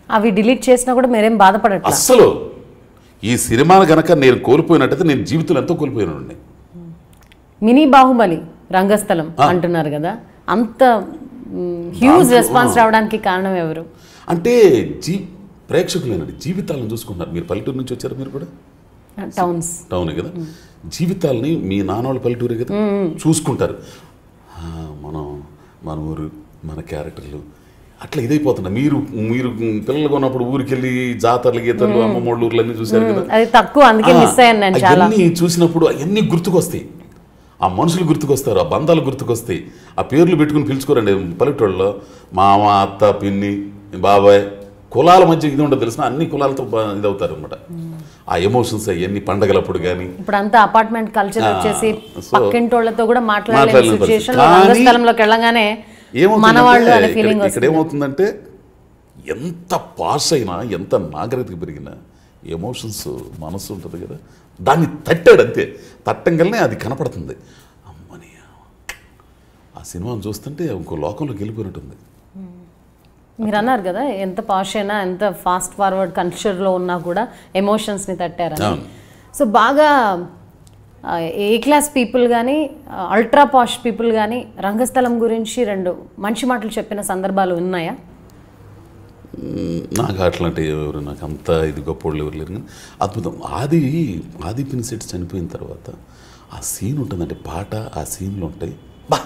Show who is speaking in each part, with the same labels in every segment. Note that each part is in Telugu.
Speaker 1: అవి డిలీట్ చేసినా కూడా మీరేం బాధపడట్లా
Speaker 2: అస్సలు ఈ సినిమాను గనక నేను కోల్పోయినట్టయితే నేను జీవితంలో ఎంతో కోల్పోయినండి
Speaker 1: మినీ బాహుబలి రంగస్థలం అంటున్నారు కదా అంత హ్యూజ్ రెస్పాన్స్ రావడానికి కారణం ఎవరు
Speaker 2: అంటే జీ ప్రేక్షకులేనండి జీవితాలను చూసుకుంటున్నారు మీరు పల్లెటూరు నుంచి వచ్చారు మీరు కూడా
Speaker 1: టౌన్స్
Speaker 2: టౌన్ కదా జీవితాలని మీ నాన్నోళ్ళ పల్లెటూరే కదా చూసుకుంటారు ఆ, మనం మన ఊరు మన క్యారెక్టర్లు అట్లా ఇదైపోతున్నా మీరు మీరు పిల్లలు ఉన్నప్పుడు ఊరికి వెళ్ళి జాతరలు గీతలు అమ్మమ్మోళ్ళ ఊర్లు అన్నీ చూశారు కదా
Speaker 1: అది తక్కువ అందుకే మిస్ అయ్యాను నేను చాలా
Speaker 2: అవన్నీ చూసినప్పుడు అవన్నీ గుర్తుకొస్తాయి ఆ మనుషులు గుర్తుకొస్తారు ఆ బంధాలు గుర్తుకొస్తాయి ఆ పేర్లు పెట్టుకుని పిలుచుకోరండి పల్లెటూళ్ళలో మామ అత్త పిన్ని బాబాయ్ కులాల మధ్య ఇది ఉండదు తెలిసిన అన్ని కులాలతో బా- ఇది అవుతారు అనమాట ఆ ఎమోషన్స్ అవన్నీ పండగలప్పుడు కానీ
Speaker 1: ఇప్పుడు అంతా అపార్ట్మెంట్ కల్చర్
Speaker 2: ఆ,
Speaker 1: వచ్చేసి
Speaker 2: so-
Speaker 1: పక్కింటోళ్ళతో కూడా మాట్లాడలేని
Speaker 2: మాట్లాడలేని
Speaker 1: సిచ్యుయేషన్
Speaker 2: పరిస్థితి. కానీ
Speaker 1: రంగస్థలంలోకి వెళ్ళగానే మన వాళ్ళు అనే ఫీలింగ్
Speaker 2: ఏమవుతుందంటే ఇక్కడ
Speaker 1: వస్తుంది
Speaker 2: ఏమవుతుందంటే ఎంత పాస్ అయినా ఎంత నాగరికత పెరిగినా ఎమోషన్స్ మనసు ఉంటుంది కదా దాన్ని తట్టాడు అంతే తట్టంగానే అది కనపడుతుంది అమ్మని ఆ సినిమాను చూస్తుంటే ఇంకో లోకంలోకి వెళ్ళిపోయినట్టుంది
Speaker 1: మీరు అన్నారు కదా ఎంత పాష్ అయినా ఎంత ఫాస్ట్ ఫార్వర్డ్ కల్చర్లో ఉన్నా కూడా ఎమోషన్స్ని తట్టారని
Speaker 2: అవును.
Speaker 1: సో బాగా ఆ, ఏ క్లాస్ పీపుల్ కానీ అల్ట్రా పాష్ పీపుల్ కానీ రంగస్థలం గురించి రెండు మంచి మాటలు చెప్పిన సందర్భాలు ఉన్నాయా
Speaker 2: మ్, నాకు అట్లాంటి ఎవరు నాకు అంత ఇది గొప్పోళ్ళు ఎవరు లేరు కానీ అద్భుతం ఆది ఆది పినిసెట్ చనిపోయిన తర్వాత ఆ సీన్ ఉంటుందంటే పాట ఆ సీన్లు ఉంటాయి బా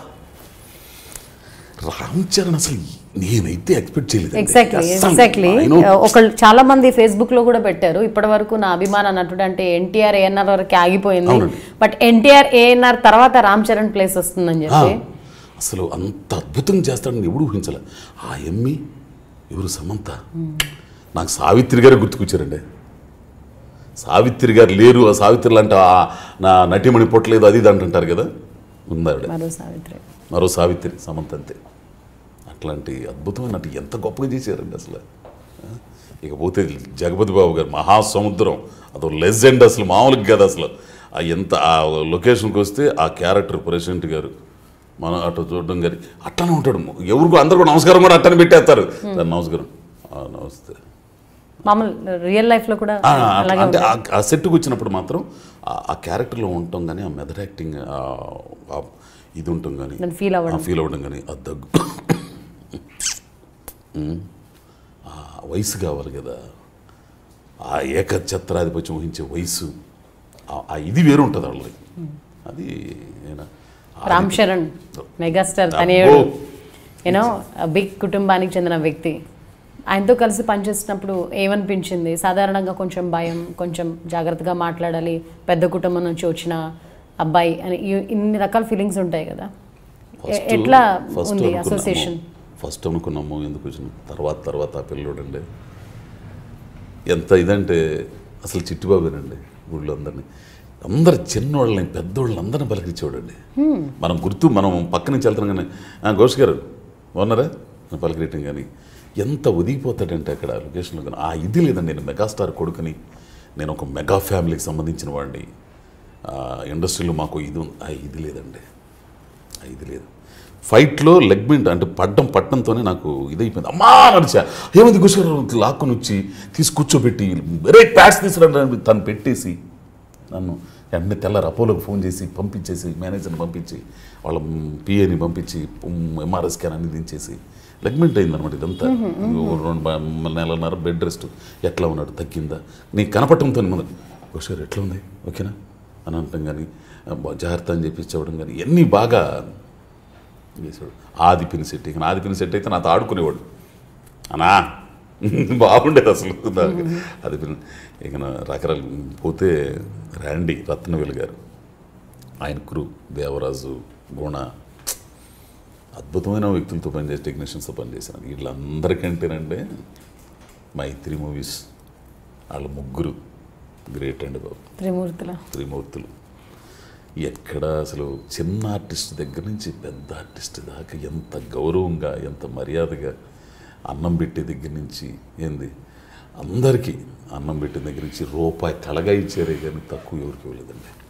Speaker 2: రామ్ చరణ్ అసలు నేనైతే ఎక్స్పెక్ట్ చేయలేదు
Speaker 1: ఎగ్జాక్ట్లీ ఎగ్జాక్ట్లీ ఒకళ్ళు చాలా మంది ఫేస్బుక్ లో కూడా పెట్టారు ఇప్పటి వరకు నా అభిమాన నటుడు అంటే ఎన్టీఆర్ ఏఎన్ఆర్ వరకు ఆగిపోయింది
Speaker 2: అవునండి.
Speaker 1: బట్ ఎన్టీఆర్ ఏఎన్ఆర్ తర్వాత రామ్ చరణ్ ప్లేస్ వస్తుందని చెప్పి
Speaker 2: అసలు అంత అద్భుతంగా చేస్తాడని ఎవడు ఊహించలే ఆ ఎమ్మి ఎవరు సమంత నాకు సావిత్రి గారే గుర్తుకొచ్చారండి సావిత్రి గారు లేరు ఆ సావిత్రి లాంటి ఆ నా నటిమణి పొట్టలేదు అది ఇది అంటుంటారు కదా ఉందావిడ
Speaker 1: మరో సావిత్రి
Speaker 2: మరో సావిత్రి సమంత అంతే అట్లాంటి అద్భుతమైన నటి ఎంత గొప్పగా చేశారండి అసలు ఆ? ఇకపోతే జగపతి బాబు గారు మహాసముద్రం అదో లెజెండ్ అసలు మామూలుగా కాదు అసలు ఆ ఎంత ఆ లొకేషన్కి వస్తే ఆ క్యారెక్టర్ ప్రెసిడెంట్ గారు మనం అటు చూడడం గారి అట్టనే ఉంటాడు ఎవరికి అందరు కూడా నమస్కారం కూడా అట్టనే పెట్టేస్తారు సార్ నమస్కారం ఆ, నమస్తే
Speaker 1: మామూలు రియల్ లైఫ్ లో కూడా
Speaker 2: ఆ,
Speaker 1: అలాగే
Speaker 2: అంటే
Speaker 1: ఉంటుంది.
Speaker 2: ఆ- ఆ సెట్కి వచ్చినప్పుడు మాత్రం ఆ- ఆ క్యారెక్టర్లో ఉండటం కానీ ఆ మెథడ్ యాక్టింగ్ ఆ ఇది ఉండటం కానీ
Speaker 1: దాన్ని ఫీల్ అవ్వడం
Speaker 2: ఫీల్ అవ్వడం కానీ ఆ దగ్గు ఉమ్. ఆ వయసు కావాలి కదా ఆ ఏకఛత్రాధిపత్యం వహించే వయసు ఆ- ఆ ఇది వేరు ఉంటుంది వాళ్ళకి అది ఏనా
Speaker 1: రామ్ చరణ్ మెగాస్టార్
Speaker 2: అబ్బో.
Speaker 1: తనయుడు యూనో బిగ్ కుటుంబానికి చెందిన వ్యక్తి ఆయనతో కలిసి పనిచేసినప్పుడు ఏమనిపించింది సాధారణంగా కొంచెం భయం కొంచెం జాగ్రత్తగా మాట్లాడాలి పెద్ద కుటుంబం నుంచి వచ్చిన అబ్బాయి అని ఇ- ఇన్ని రకాల ఫీలింగ్స్ ఉంటాయి కదా ఎ-
Speaker 2: ఫస్ట్-
Speaker 1: ఎట్లా
Speaker 2: ఫస్ట్
Speaker 1: ఉంది
Speaker 2: అనుకున్నాము.
Speaker 1: అసోసియేషన్
Speaker 2: ఫస్ట్ అనుకున్నాము ఎందుకు వచ్చిన తర్వాత తర్వాత ఆ పిల్లోడండి ఎంత ఇదంటే అసలు చిట్టిబాబేనండి ఊళ్ళో అందరినీ అందరు చిన్నోళ్ళని పెద్దోళ్ళని అందరిని పలకరించేవాడండి మనం గుర్తు మనం పక్క నుంచి వెళ్తున్నాం కానీ "ఆ, ఘోష్ గారు బాగున్నారా అని పలకరించడం కానీ ఎంత ఒదిగిపోతాడంటే అక్కడ లొకేషన్లో కానీ ఆ ఇది లేదండి నేను మెగాస్టార్ కొడుకుని నేను ఒక మెగా ఫ్యామిలీకి సంబంధించిన వాడిని ఆ, ఇండస్ట్రీలో మాకు ఇది ఉంది ఆ ఇది లేదండి ఆ, ఇది లేదు ఫైట్లో లెగ్మెంట్ అంటే పడ్డం పట్టడంతోనే నాకు ఇదైపోయింది అమ్మా నడిచా ఏమైంది గుషర్ లాక్కుని వచ్చి తీసి కూర్చోబెట్టి వెరీ ప్యాడ్స్ తీసుకురండి తను పెట్టేసి నన్ను వెంటనే తెల్లారి అపోలోకి ఫోన్ చేసి పంపించేసి మేనేజర్ని పంపించి వాళ్ళ పిఏని పంపించి ఎంఆర్ఐ స్కాన్ అన్ని దించేసి లెగ్మెంట్ అయిందనమాట ఇదంతా ఓ రెండు బ- నెలన్నర బెడ్ రెస్ట్ ఎట్లా ఉన్నాడు తగ్గిందా నీకు కనపడటంతో ముందు ఒకసారి ఎట్లా ఉంది ఓకేనా అని అనటం కానీ జాగ్రత్త అని చెప్పి చెప్పడం కానీ ఇవన్నీ బాగా చేసాడు ఆది పిన్ సెట్ ఇక ఆది పిన్ సెట్ అయితే నాతో ఆడుకునేవాడు అనా బాగుండేది అసలు నాకు అది పిన్ ఇక నా రకరకాల పోతే ర్యాండీ రత్నవేలు గారు ఆయన క్రూ దేవరాజు గుణ అద్భుతమైన వ్యక్తులతో పనిచేసి టెక్నీషియన్స్తో పనిచేశాను వీళ్ళందరికంటేనంటే మైత్రి మూవీస్ వాళ్ళ ముగ్గురు గ్రేట్ అండి బాబు
Speaker 1: త్రిమూర్తుల
Speaker 2: త్రిమూర్తులు ఎక్కడ అసలు చిన్న ఆర్టిస్ట్ దగ్గర నుంచి పెద్ద ఆర్టిస్ట్ దాకా ఎంత గౌరవంగా ఎంత మర్యాదగా అన్నం పెట్టే దగ్గర నుంచి ఏంది అందరికీ అన్నం పెట్టే దగ్గర నుంచి రూపాయి కలగా ఇచ్చారే కానీ తక్కువ ఎవరికి ఇవ్వలేదండి